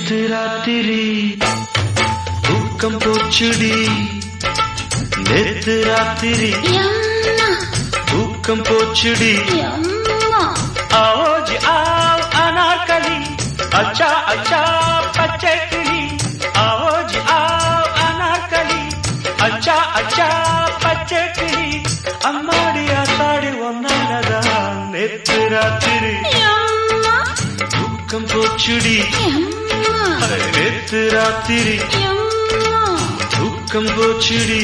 நேத்து ராத்திரி தூக்கம் போச்சுடி நேத்து ராத்திரி யம்மா தூக்கம் போச்சுடி யம்மா ஆஜி ஆவ் அனார்கலி அச்சா அச்சா பச்சை கிளி ஆஜி ஆவ் அனார்கலி அச்சா அச்சா பச்சை கிளி அம்மாடி ஆத்தாடி ஒன்னாலதான் நேத்து ராத்திரி யம்மா தூக்கம் போச்சுடி யம்மா நேத்து ராத்திரி யம்மா தூக்கம் போச்சுடி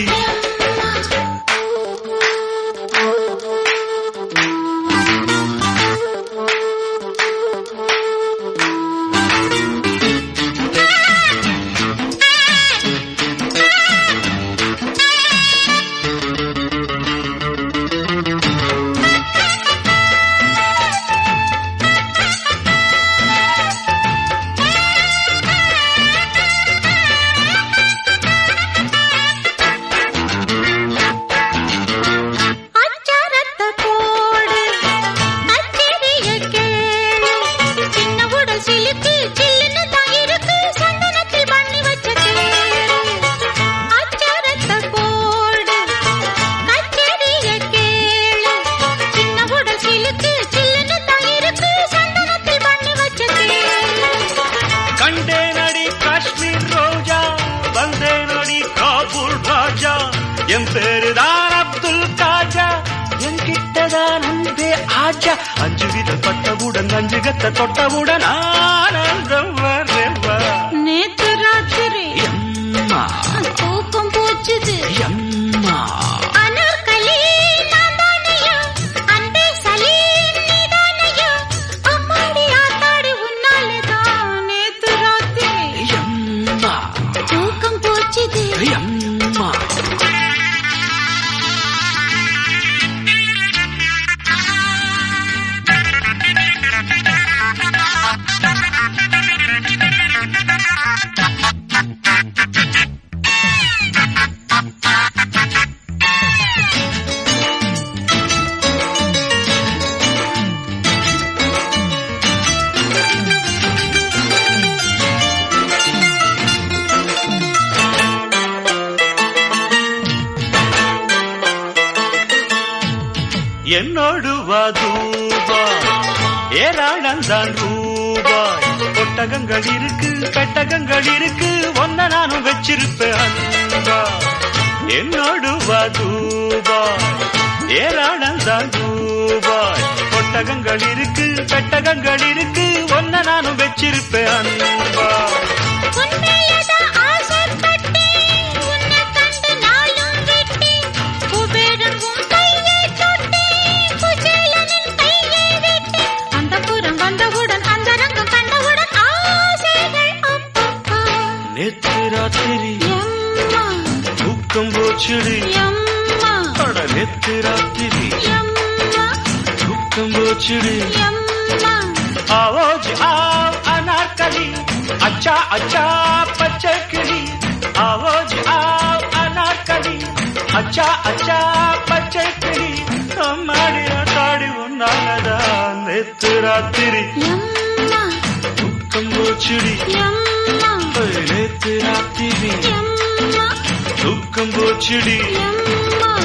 அச்சாரத்த போடு அச்சரிய கேளு சின்ன உடல் சிலுக்கு சில்லுன்னு தான் இருக்கு சந்தனத்தில் பண்ணி வச்ச கேளு அச்சாரத்த போடு அச்சரிய கேளு சின்ன உடல் சிலுக்கு சில்லுன்னு தான் இருக்கு சந்தனத்தில் பண்ணி வச்ச கேளு கண்டேனடி காஷ்மீர் ரோஜா வந்தேனடி காபூல் ராஜா என் பேருதான் அப்துல் காஜா என்கிட்டதான் அன்பே ஆஜா அஞ்சு விதம் பட்டவுடன் அஞ்சு கத்த தொட்டவுடன் ஆனந்தம் வரவா நேத்து ராத்திரி எம்மா தூக்கம் போச்சுது எம்மா அனார்கலி நான்தானையா அன்பே சலீம் நீதானையா அம்மாடி ஆத்தாடி உன்னாலதான் நேத்து ராத்திரி எம்மா தூக்கம் போச்சுது எம்மா என்னோடு வதூபா ஏராளந்தான் ரூபாய் ஒட்டகங்கள் இருக்கு பெட்டகங்கள் இருக்கு ஒன்ன நானும் வச்சிருப்பேன் அன்பா என்னோடு வதூபா ஏராளந்தான் ரூபாய் ஒட்டகங்கள் இருக்கு பெட்டகங்கள் இருக்கு ஒன்ன நானும் வச்சிருப்பேன் அன்பா உன்மேலதான் ஆசைப்பட்டேன் உன்னை கண்டு நாளும் விட்டேன் குபேரன் உன் கையை தொட்டேன் குச்சேலனின் கையை விட்டேன் அந்த புறம் வந்தவுடன் அந்த ரங்கம் கண்டவுடன் ஆசைகள் அப்பப்பா நேத்து ராத்திரி எம்மா தூக்கம் போச்சுடி எம்மா அட நேத்து ராத்திரி எம்மா தூக்கம் போச்சுடி எம்மா ஆவோஜ் ஆவ் அனார்கலி அச்சா அச்சா பச்சை கிளி ஆவோஜ் ஆவ் அனார்கலி அச்சா அச்சா பச்சை கிளி அம்மாடி ஆட்டாடி ஒன்னாலதான் நேத்து ராத்திரி எம்மா தூக்கம் போச்சுடி எம்மா நேத்து ராத்திரி எம்மா தூக்கம் போச்சுடி எம்மா